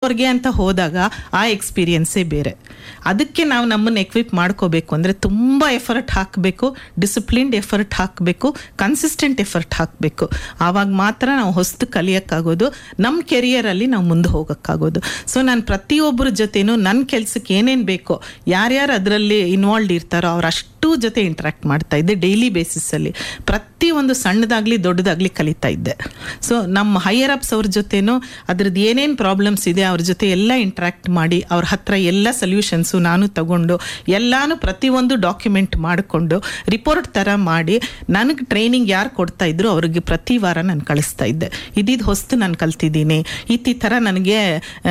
ಹೊರಗೆ ಅಂತ ಹೋದಾಗ ಆ ಎಕ್ಸ್ಪೀರಿಯನ್ಸೇ ಬೇರೆ ಅದಕ್ಕೆ ನಾವು ನಮ್ಮನ್ನು ಎಕ್ವಿಪ್ ಮಾಡ್ಕೋಬೇಕು ಅಂದರೆ ತುಂಬ ಎಫರ್ಟ್ ಹಾಕಬೇಕು ಡಿಸಿಪ್ಲಿನ್ಡ್ ಎಫರ್ಟ್ ಹಾಕಬೇಕು ಕನ್ಸಿಸ್ಟೆಂಟ್ ಎಫರ್ಟ್ ಹಾಕಬೇಕು ಆವಾಗ ಮಾತ್ರ ನಾವು ಹೊಸ್ತು ಕಲಿಯೋಕ್ಕಾಗೋದು ನಮ್ಮ ಕೆರಿಯರಲ್ಲಿ ನಾವು ಮುಂದೆ ಹೋಗೋಕ್ಕಾಗೋದು ಸೊ ನಾನು ಪ್ರತಿಯೊಬ್ಬರ ಜೊತೆನೂ ನನ್ನ ಕೆಲಸಕ್ಕೆ ಏನೇನು ಬೇಕೋ ಯಾರ್ಯಾರು ಅದರಲ್ಲಿ ಇನ್ವಾಲ್ವ್ ಇರ್ತಾರೋ ಅವ್ರು ಅಷ್ಟು ಜೊತೆ ಇಂಟ್ರ್ಯಾಕ್ಟ್ ಮಾಡ್ತಾ ಇದ್ದೆ ಡೈಲಿ ಬೇಸಿಸಲ್ಲಿ ಪ್ರತಿಯೊಂದು ಸಣ್ಣದಾಗಲಿ ದೊಡ್ಡದಾಗಲಿ ಕಲಿತಾ ಇದ್ದೆ ಸೊ ನಮ್ಮ ಹೈಯರ್ ಅಪ್ಸ್ ಅವ್ರ ಜೊತೆನೂ ಅದ್ರದ್ದು ಏನೇನು ಪ್ರಾಬ್ಲಮ್ಸ್ ಇದೆ ಅವ್ರ ಜೊತೆ ಎಲ್ಲ ಇಂಟ್ರ್ಯಾಕ್ಟ್ ಮಾಡಿ ಅವ್ರ ಹತ್ರ ಎಲ್ಲ ಸೊಲ್ಯೂಷನ್ಸು ನಾನು ತಗೊಂಡು ಎಲ್ಲಾನು ಪ್ರತಿಯೊಂದು ಡಾಕ್ಯುಮೆಂಟ್ ಮಾಡಿಕೊಂಡು ರಿಪೋರ್ಟ್ ಥರ ಮಾಡಿ ನನಗೆ ಟ್ರೈನಿಂಗ್ ಯಾರು ಕೊಡ್ತಾ ಇದ್ರು ಅವ್ರಿಗೆ ಪ್ರತಿ ವಾರ ನಾನು ಕಳಿಸ್ತಾ ಇದ್ದೆ ಇದಿದ್ದು ಹೊಸ್ತು ನಾನು ಕಲ್ತಿದ್ದೀನಿ ಈ ಈ ಥರ ನನಗೆ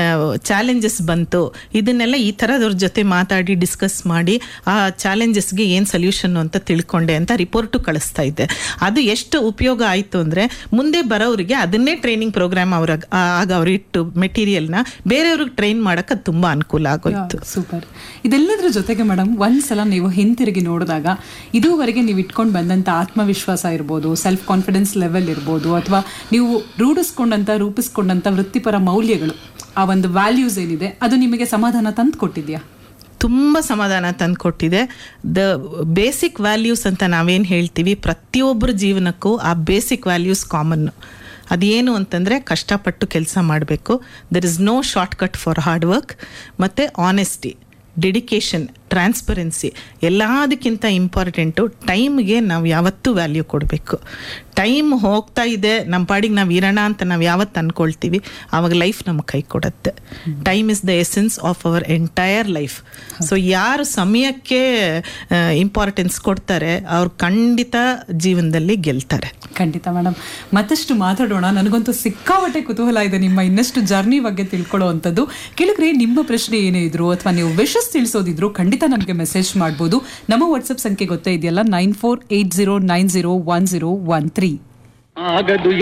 ಚಾಲೆಂಜಸ್ ಬಂತು ಇದನ್ನೆಲ್ಲ ಈ ಥರದವ್ರ ಜೊತೆ ಮಾತಾಡಿ ಡಿಸ್ಕಸ್ ಮಾಡಿ ಆ ಚಾಲೆಂಜಸ್ಗೆ ಏನು ಸೊಲ್ಯೂಷನ್ ಅಂತ ತಿಳ್ಕೊಂಡೆ ಅಂತ ರಿಪೋರ್ಟು ಕಳಿಸ್ತಾ ಇದ್ದೆ ಅದು ಎಷ್ಟು ಉಪಯೋಗ ಆಯಿತು ಅಂದರೆ ಮುಂದೆ ಬರೋರಿಗೆ ಅದನ್ನೇ ಟ್ರೈನಿಂಗ್ ಪ್ರೋಗ್ರಾಮ್ ಅವ್ರ ಆಗ ಅವ್ರು ಇಟ್ಟು ಮೆಟೀರಿಯಲ್ನ ಬೇರೆಯವ್ರಿಗೆ ಟ್ರೈನ್ ಮಾಡೋಕೆ ಅದು ತುಂಬ ಅನುಕೂಲ ಆಗೋಯ್ತು ಸೂಪರ್ ಇದೆಲ್ಲದ್ರ ಜೊತೆಗೆ ಮೇಡಮ್ ಒಂದ್ಸಲ ನೀವು ಹಿಂತಿರುಗಿ ನೋಡಿದಾಗ ಇದುವರೆಗೆ ನೀವು ಇಟ್ಕೊಂಡು ಬಂದಂತ ಆತ್ಮವಿಶ್ವಾಸ ಇರ್ಬೋದು ಸೆಲ್ಫ್ ಕಾನ್ಫಿಡೆನ್ಸ್ ಲೆವೆಲ್ ಇರ್ಬೋದು ಅಥವಾ ನೀವು ರೂಢಿಸ್ಕೊಂಡಂತ ರೂಪಿಸ್ಕೊಂಡಂತ ವೃತ್ತಿಪರ ಮೌಲ್ಯಗಳು ಆ ಒಂದು ವ್ಯಾಲ್ಯೂಸ್ ಏನಿದೆ ಅದು ನಿಮಗೆ ಸಮಾಧಾನ ತಂದು ಕೊಟ್ಟಿದ್ಯಾ ತುಂಬ ಸಮಾಧಾನ ತಂದು ಕೊಟ್ಟಿದೆ ದ ಬೇಸಿಕ್ ವ್ಯಾಲ್ಯೂಸ್ ಅಂತ ನಾವೇನು ಹೇಳ್ತೀವಿ ಪ್ರತಿಯೊಬ್ಬರ ಜೀವನಕ್ಕೂ ಆ ಬೇಸಿಕ್ ವ್ಯಾಲ್ಯೂಸ್ ಕಾಮನ್ನು ಅದೇನು ಅಂತಂದರೆ ಕಷ್ಟಪಟ್ಟು ಕೆಲಸ ಮಾಡಬೇಕು there is no shortcut for hard work ಮತ್ತು ಆನೆಸ್ಟಿ ಡೆಡಿಕೇಶನ್ ಟ್ರಾನ್ಸ್ಪರೆನ್ಸಿ ಎಲ್ಲದಕ್ಕಿಂತ ಇಂಪಾರ್ಟೆಂಟು ಟೈಮ್ಗೆ ನಾವು ಯಾವತ್ತೂ ವ್ಯಾಲ್ಯೂ ಕೊಡಬೇಕು ಟೈಮ್ ಹೋಗ್ತಾ ಇದೆ ನಮ್ಮ ಪಾಡಿಗೆ ನಾವು ಇರೋಣ ಅಂತ ನಾವು ಯಾವತ್ತು ಅಂದ್ಕೊಳ್ತೀವಿ ಆವಾಗ ಲೈಫ್ ನಮಗೆ ಕೈ ಕೊಡುತ್ತೆ time is the essence of our entire life so ಯಾರು ಸಮಯಕ್ಕೆ ಇಂಪಾರ್ಟೆನ್ಸ್ ಕೊಡ್ತಾರೆ ಅವ್ರು ಖಂಡಿತ ಜೀವನದಲ್ಲಿ ಗೆಲ್ತಾರೆ ಖಂಡಿತ ಮೇಡಮ್ ಮತ್ತಷ್ಟು ಮಾತಾಡೋಣ ನನಗಂತೂ ಸಿಕ್ಕಾಪಟ್ಟೆ ಕುತೂಹಲ ಇದೆ ನಿಮ್ಮ ಇನ್ನಷ್ಟು ಜರ್ನಿ ಬಗ್ಗೆ ತಿಳ್ಕೊಳ್ಳೋ ಅಂಥದ್ದು ಕೆಳಗ್ರೆ ನಿಮ್ಮ ಪ್ರಶ್ನೆ ಏನೇ ಇದ್ರು ಅಥವಾ ನೀವು ವಿಶಸ್ ತಿಳಿಸೋದಿದ್ರು ಖಂಡಿತ ನನಗೆ ಮೆಸೇಜ್ ಮಾಡ್ಬೋದು ನಮ್ಮ ವಾಟ್ಸಪ್ ಸಂಖ್ಯೆ ಗೊತ್ತೇ ಇದೆಯಲ್ಲ nine four eight zero nine zero one zero one three ಆಗದು